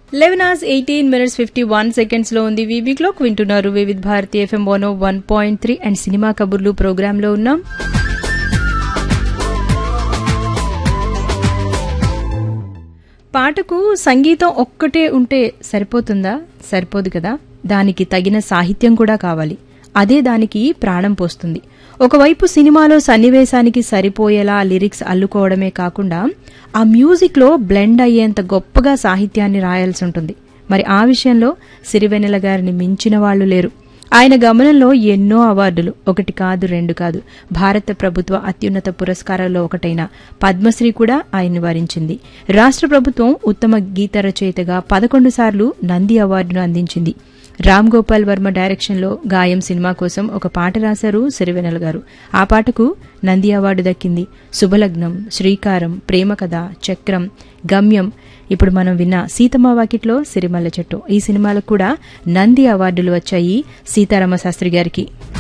eleven hours eighteen minutes fifty one seconds లో ఉంది VV clock వింటున్నారు Vividh Bharati FM one one point three and సినిమా కబుర్లు ప్రోగ్రామ్ లో ఉన్నాం పాటకు సంగీతం ఒక్కటే ఉంటే సరిపోతుందా సరిపోదు కదా దానికి తగిన సాహిత్యం కూడా కావాలి అదే దానికి ప్రాణం పోస్తుంది ఒకవైపు సినిమాలో సన్నివేశానికి సరిపోయేలా లిరిక్స్ అల్లుకోవడమే కాకుండా ఆ మ్యూజిక్లో బ్లెండ్ అయ్యేంత గొప్పగా సాహిత్యాన్ని రాయాల్సి ఉంటుంది మరి ఆ విషయంలో సిరివెన్నెల గారిని మించిన వాళ్ళు లేరు ఆయన గమనంలో ఎన్నో అవార్డులు ఒకటి కాదు రెండు కాదు భారత ప్రభుత్వ అత్యున్నత పురస్కారాల్లో ఒకటైన పద్మశ్రీ కూడా ఆయన్ని వరించింది రాష్ట్ర ప్రభుత్వం ఉత్తమ గీత రచయితగా పదకొండు సార్లు నంది అవార్డును అందించింది రామ్ గోపాల్ వర్మ డైరెక్షన్లో గాయం సినిమా కోసం ఒక పాట రాశారు సిరివెనెల గారు ఆ పాటకు నంది అవార్డు దక్కింది శుభలగ్నం శ్రీకారం ప్రేమ కథ చక్రం గమ్యం ఇప్పుడు మనం విన్న సీతమ్మ వాకిట్లో సిరిమల్ల చెట్టు ఈ సినిమాలకు కూడా నంది అవార్డులు వచ్చాయి సీతారామ శాస్త్రి గారికి